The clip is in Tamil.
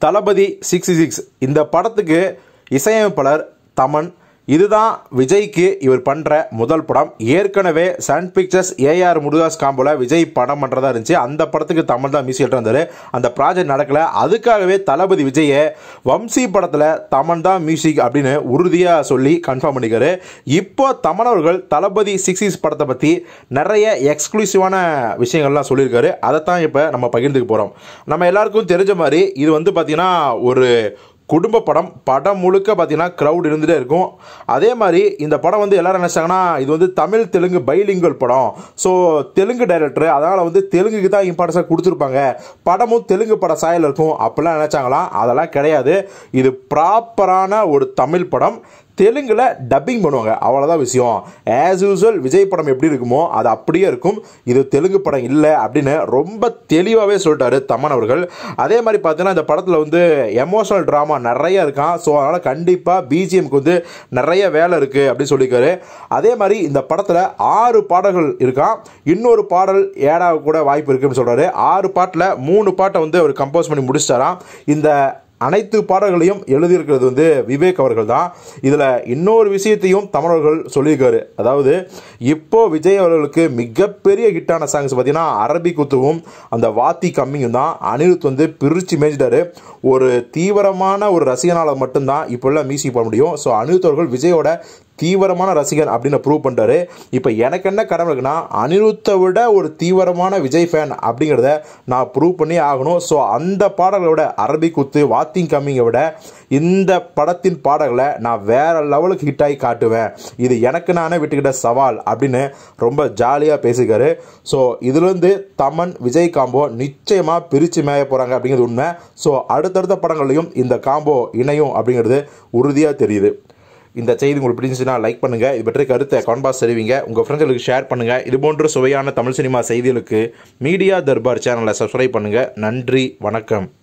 தளபதி சிக்ஸ்டி சிக்ஸ் இந்த படத்துக்கு இசையமைப்பாளர் தமன் இதுதான் விஜய்க்கு இவர் பண்ணுற முதல் படம் ஏற்கனவே சன் பிக்சர்ஸ் ஏஆர் முருகாஸ் காம்போல விஜய் படம் பண்ணுறதா இருந்துச்சு அந்த படத்துக்கு தமிழ் தான் மியூசிக் இருந்தார் அந்த ப்ராஜெக்ட் நடக்கல அதுக்காகவே தளபதி விஜயை வம்சி படத்தில் தமன் தான் மியூசிக் அப்படின்னு உறுதியாக சொல்லி கன்ஃபார்ம் பண்ணிக்காரு இப்போ தமன் அவர்கள் தளபதி சிக்ஸிஸ் படத்தை பற்றி நிறைய எக்ஸ்க்ளூசிவான விஷயங்கள்லாம் சொல்லியிருக்காரு அதைத்தான் இப்போ நம்ம பகிர்ந்துக்க போகிறோம் நம்ம எல்லாருக்கும் தெரிஞ்ச மாதிரி இது வந்து பார்த்திங்கன்னா ஒரு குடும்ப படம் படம் முழுக்க பார்த்தீங்கன்னா க்ரௌட் இருந்துகிட்டே இருக்கும் அதே மாதிரி இந்த படம் வந்து எல்லாரும் நினச்சாங்கன்னா இது வந்து தமிழ் தெலுங்கு பைலிங்கல் படம் ஸோ தெலுங்கு டைரக்டர் அதனால் வந்து தெலுங்குக்கு தான் இம்பார்ட்டன்ஸாக கொடுத்துருப்பாங்க படமும் தெலுங்கு பட சாயல் இருக்கும் அப்படிலாம் நினச்சாங்களாம் அதெல்லாம் கிடையாது இது ப்ராப்பரான ஒரு தமிழ் படம் தெலுங்கில் டப்பிங் பண்ணுவாங்க அவ்வளோதான் விஷயம் ஆஸ் யூஸ்வல் விஜய் படம் எப்படி இருக்குமோ அது அப்படியே இருக்கும் இது தெலுங்கு படம் இல்லை அப்படின்னு ரொம்ப தெளிவாகவே சொல்லிட்டாரு தமன் அவர்கள் அதே மாதிரி பார்த்தீங்கன்னா இந்த படத்தில் வந்து எமோஷனல் ட்ராமா நிறைய இருக்கான் ஸோ அதனால் கண்டிப்பாக பிஜிஎம்க்கு வந்து நிறைய வேலை இருக்குது அப்படின்னு சொல்லியிருக்காரு அதே மாதிரி இந்த படத்தில் ஆறு பாடல்கள் இருக்கான் இன்னொரு பாடல் ஏடாக கூட வாய்ப்பு இருக்குன்னு சொல்கிறாரு ஆறு பாட்டில் மூணு பாட்டை வந்து அவர் கம்போஸ் பண்ணி முடிச்சிட்டாராம் இந்த அனைத்து பாடல்களையும் எழுதியிருக்கிறது வந்து விவேக் அவர்கள் தான் இதில் இன்னொரு விஷயத்தையும் தமிழர்கள் சொல்லியிருக்காரு அதாவது இப்போ விஜய் அவர்களுக்கு மிகப்பெரிய ஹிட்டான சாங்ஸ் பார்த்தீங்கன்னா அரபி குத்துவும் அந்த வாத்தி கம்மியும் தான் அனிருத் வந்து பிரித்து மேய்ச்சிட்டாரு ஒரு தீவிரமான ஒரு ரசிகனால் மட்டும்தான் இப்போல்லாம் மியூசிக் போட முடியும் ஸோ அனிருத் அவர்கள் விஜயோட தீவிரமான ரசிகன் அப்படின்னு ப்ரூவ் பண்ணிட்டாரு இப்போ எனக்கு என்ன கடமை இருக்குன்னா அனிருத்தை விட ஒரு தீவிரமான விஜய் ஃபேன் அப்படிங்கிறத நான் ப்ரூவ் பண்ணி ஆகணும் ஸோ அந்த பாடல்களை விட அரபி குத்து வாத்திங் கம்மிங்கை விட இந்த படத்தின் பாடல்களை நான் வேற லெவலுக்கு ஹிட் ஆகி காட்டுவேன் இது எனக்கு நானே விட்டுக்கிட்ட சவால் அப்படின்னு ரொம்ப ஜாலியாக பேசிக்காரு ஸோ இதுலேருந்து தமன் விஜய் காம்போ நிச்சயமாக பிரித்து மேய போகிறாங்க அப்படிங்கிறது உண்மை ஸோ அடுத்தடுத்த படங்கள்லையும் இந்த காம்போ இணையும் அப்படிங்கிறது உறுதியாக தெரியுது இந்த செய்தி உங்களுக்கு பிடிச்சிச்சுன்னா லைக் பண்ணுங்கள் இது பற்றி கருத்தை கான்பாஸ் தெரிவிங்க உங்கள் ஃப்ரெண்ட்ஸுக்கு ஷேர் பண்ணுங்கள் இது போன்ற சுவையான தமிழ் சினிமா செய்திகளுக்கு மீடியா தர்பார் சேனலை சப்ஸ்கிரைப் பண்ணுங்கள் நன்றி வணக்கம்